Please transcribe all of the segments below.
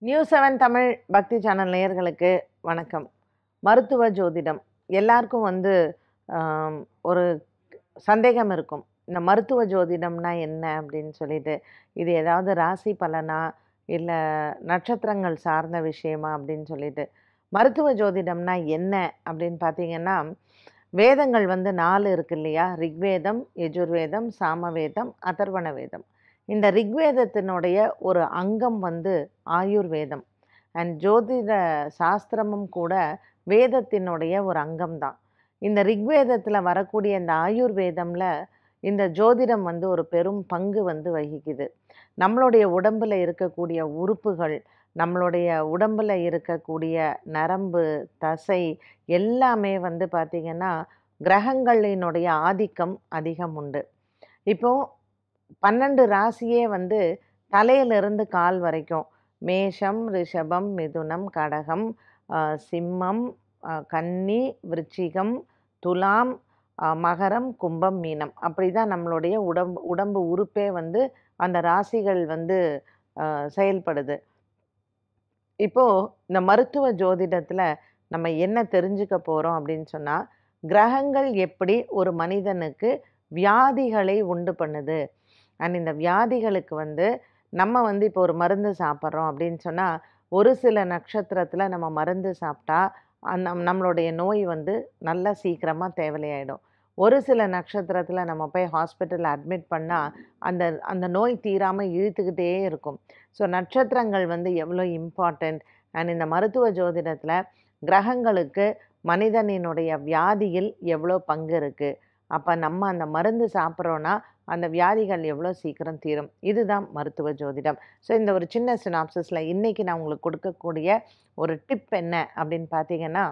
news seven Tamil பக்தி channel நேயர்களுக்கு வணக்கம் மருத்துவ ஜோதிடம் எல்லாருக்கும் வந்து ஆம், ஒரு சந்தேகம் இருக்கும் இந்த மருத்துவ ஜோதிடம்னா என்ன அப்படின்னு சொல்லிட்டு இது ஏதாவது ராசி பலனா இல்லை நட்சத்திரங்கள் சார்ந்த விஷயமா அப்படின்னு சொல்லிட்டு மருத்துவ ஜோதிடம்னா என்ன அப்படின்னு பார்த்தீங்கன்னா வேதங்கள் வந்து நாலு இருக்கு இல்லையா ரிக்வேதம் யஜுர்வேதம் சாமவேதம் அதர்வண வேதம் இந்த ரிக்வேதத்தினுடைய ஒரு அங்கம் வந்து ஆயுர்வேதம் அண்ட் ஜோதிட சாஸ்திரமும் கூட வேதத்தினுடைய ஒரு அங்கம்தான் இந்த ரிக்வேதத்தில் வரக்கூடிய இந்த ஆயுர்வேதமில் இந்த ஜோதிடம் வந்து ஒரு பெரும் பங்கு வந்து வகிக்குது நம்மளுடைய உடம்பில் இருக்கக்கூடிய உறுப்புகள் நம்மளுடைய உடம்பில் இருக்கக்கூடிய நரம்பு தசை எல்லாமே வந்து பார்த்திங்கன்னா கிரகங்களினுடைய ஆதிக்கம் அதிகம் உண்டு இப்போ பன்னெண்டு ராசியே வந்து தலையிலிருந்து கால் வரைக்கும் மேஷம் ரிஷபம் மிதுனம் கடகம் ஆஹ் சிம்மம் ஆஹ் கன்னி விருச்சிகம் துலாம் ஆஹ் மகரம் கும்பம் மீனம் அப்படி தான் நம்மளுடைய உடம்பு உடம்பு உறுப்பே வந்து அந்த ராசிகள் வந்து ஆஹ் செயல்படுது இப்போ இந்த மருத்துவ ஜோதிடத்தில் நம்ம என்ன தெரிஞ்சுக்க போகிறோம் அப்படின்னு சொன்னால் கிரகங்கள் எப்படி ஒரு மனிதனுக்கு வியாதிகளை உண்டு பண்ணுது அண்ட் இந்த வியாதிகளுக்கு வந்து நம்ம வந்து இப்போ ஒரு மருந்து சாப்பிட்றோம் அப்படின்னு சொன்னால் ஒரு சில நட்சத்திரத்தில் நம்ம மருந்து சாப்பிட்டா அந்த நம்மளுடைய நோய் வந்து நல்லா சீக்கிரமாக தேவலையாயிடும் ஒரு சில நட்சத்திரத்தில் நம்ம போய் ஹாஸ்பிட்டலில் அட்மிட் பண்ணால் அந்த அந்த நோய் தீராமல் இழுத்துக்கிட்டே இருக்கும் ஸோ நட்சத்திரங்கள் வந்து எவ்வளோ இம்பார்ட்டண்ட் அண்ட் இந்த மருத்துவ ஜோதிடத்தில் கிரகங்களுக்கு மனிதனினுடைய வியாதியில் எவ்வளோ பங்கு இருக்குது அப்போ நம்ம அந்த மருந்து சாப்பிட்றோன்னா அந்த வியாதிகள் எவ்வளோ சீக்கிரம் தீரும் இதுதான் மருத்துவ ஜோதிடம் ஸோ இந்த ஒரு சின்ன சினாப்சிஸில் இன்றைக்கி நான் உங்களுக்கு கொடுக்கக்கூடிய ஒரு டிப் என்ன அப்படின்னு பார்த்தீங்கன்னா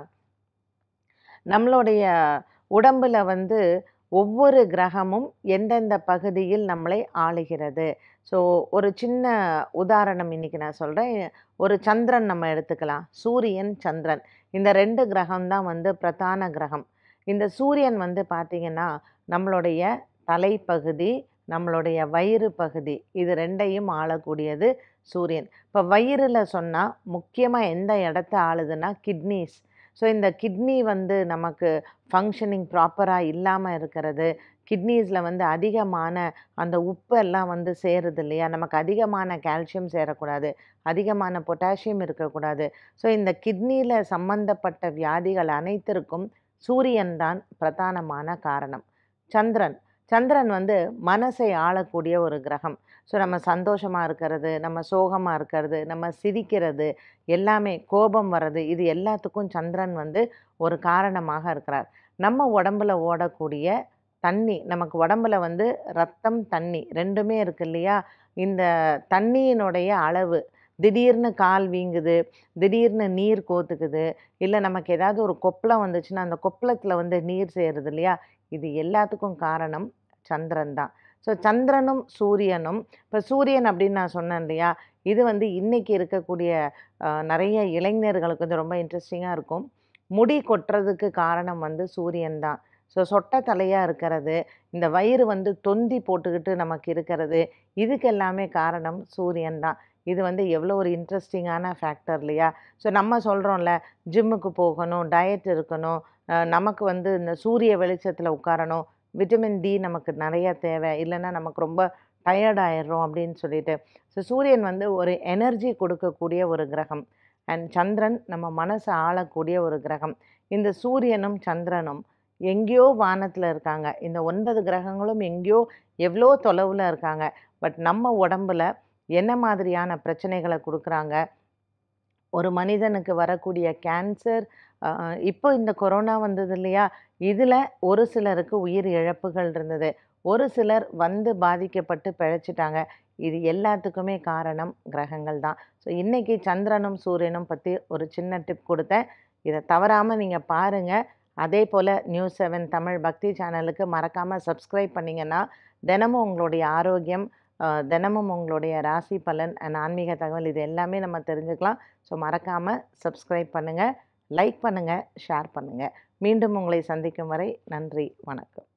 நம்மளுடைய உடம்பில் வந்து ஒவ்வொரு கிரகமும் எந்தெந்த பகுதியில் நம்மளை ஆளுகிறது ஸோ ஒரு சின்ன உதாரணம் இன்றைக்கி நான் சொல்கிறேன் ஒரு சந்திரன் நம்ம எடுத்துக்கலாம் சூரியன் சந்திரன் இந்த ரெண்டு கிரகம் தான் வந்து பிரதான கிரகம் இந்த சூரியன் வந்து பார்த்திங்கன்னா நம்மளுடைய தலைப்பகுதி நம்மளுடைய வயிறு பகுதி இது ரெண்டையும் ஆளக்கூடியது சூரியன் இப்போ வயிறில் சொன்னால் முக்கியமாக எந்த இடத்த ஆளுதுன்னா கிட்னிஸ் ஸோ இந்த கிட்னி வந்து நமக்கு ஃபங்க்ஷனிங் ப்ராப்பராக இல்லாமல் இருக்கிறது கிட்னிஸில் வந்து அதிகமான அந்த உப்பு எல்லாம் வந்து சேருது இல்லையா நமக்கு அதிகமான கால்சியம் சேரக்கூடாது அதிகமான பொட்டாசியம் இருக்கக்கூடாது ஸோ இந்த கிட்னியில் சம்பந்தப்பட்ட வியாதிகள் அனைத்திற்கும் சூரியன் தான் பிரதானமான காரணம் சந்திரன் சந்திரன் வந்து மனசை ஆளக்கூடிய ஒரு கிரகம் ஸோ நம்ம சந்தோஷமாக இருக்கிறது நம்ம சோகமாக இருக்கிறது நம்ம சிரிக்கிறது எல்லாமே கோபம் வர்றது இது எல்லாத்துக்கும் சந்திரன் வந்து ஒரு காரணமாக இருக்கிறார் நம்ம உடம்புல ஓடக்கூடிய தண்ணி நமக்கு உடம்புல வந்து ரத்தம் தண்ணி ரெண்டுமே இருக்கு இல்லையா இந்த தண்ணியினுடைய அளவு திடீர்னு கால் வீங்குது திடீர்னு நீர் கோத்துக்குது இல்லை நமக்கு ஏதாவது ஒரு கொப்பளம் வந்துச்சுன்னா அந்த கொப்பளத்தில் வந்து நீர் சேருது இல்லையா இது எல்லாத்துக்கும் காரணம் சந்திரன் தான் ஸோ சந்திரனும் சூரியனும் இப்போ சூரியன் அப்படின்னு நான் சொன்னேன் இல்லையா இது வந்து இன்றைக்கி இருக்கக்கூடிய அஹ், நிறைய இளைஞர்களுக்கு வந்து ரொம்ப இன்ட்ரெஸ்டிங்காக இருக்கும் முடி கொட்டுறதுக்கு காரணம் வந்து சூரியன் தான் ஸோ சொட்டை தலையாக இருக்கிறது இந்த வயிறு வந்து தொந்தி போட்டுக்கிட்டு நமக்கு இருக்கிறது இதுக்கு எல்லாமே காரணம் சூரியன் தான் இது வந்து எவ்வளோ ஒரு இன்ட்ரெஸ்டிங்கான ஃபேக்டர் இல்லையா ஸோ நம்ம சொல்கிறோம்ல ஜிம்முக்கு போகணும் டயட் இருக்கணும் அஹ், நமக்கு வந்து இந்த சூரிய வெளிச்சத்தில் உட்காரணும் விட்டமின் டி நமக்கு நிறைய தேவை இல்லைன்னா நமக்கு ரொம்ப டயர்ட் ஆயிடுறோம் அப்படின்னு சொல்லிட்டு ஸோ சூரியன் வந்து ஒரு எனர்ஜி கொடுக்கக்கூடிய ஒரு கிரகம் அண்ட் சந்திரன் நம்ம மனசை ஆளக்கூடிய ஒரு கிரகம் இந்த சூரியனும் சந்திரனும் எங்கேயோ வானத்தில் இருக்காங்க இந்த ஒன்பது கிரகங்களும் எங்கேயோ எவ்வளோ தொலைவில் இருக்காங்க பட் நம்ம உடம்புல என்ன மாதிரியான பிரச்சனைகளை கொடுக்குறாங்க ஒரு மனிதனுக்கு வரக்கூடிய கேன்சர் இப்போ இந்த கொரோனா வந்தது இல்லையா இதில் ஒரு சிலருக்கு உயிர் இழப்புகள் இருந்தது ஒரு சிலர் வந்து பாதிக்கப்பட்டு பிழைச்சிட்டாங்க இது எல்லாத்துக்குமே காரணம் கிரகங்கள் தான் ஸோ இன்றைக்கி சந்திரனும் சூரியனும் பற்றி ஒரு சின்ன டிப் கொடுத்தேன் இதை தவறாமல் நீங்கள் பாருங்கள் அதே போல் நியூஸ் செவன் தமிழ் பக்தி சேனலுக்கு மறக்காமல் சப்ஸ்கிரைப் பண்ணிங்கன்னா தினமும் உங்களுடைய ஆரோக்கியம் அஹ், தினமும் உங்களுடைய ராசி பலன் அண்ட் ஆன்மீக தகவல் இது எல்லாமே நம்ம தெரிஞ்சுக்கலாம் ஸோ மறக்காமல் சப்ஸ்கிரைப் பண்ணுங்கள் லைக் பண்ணுங்கள் ஷேர் பண்ணுங்கள் மீண்டும் உங்களை சந்திக்கும் வரை நன்றி வணக்கம்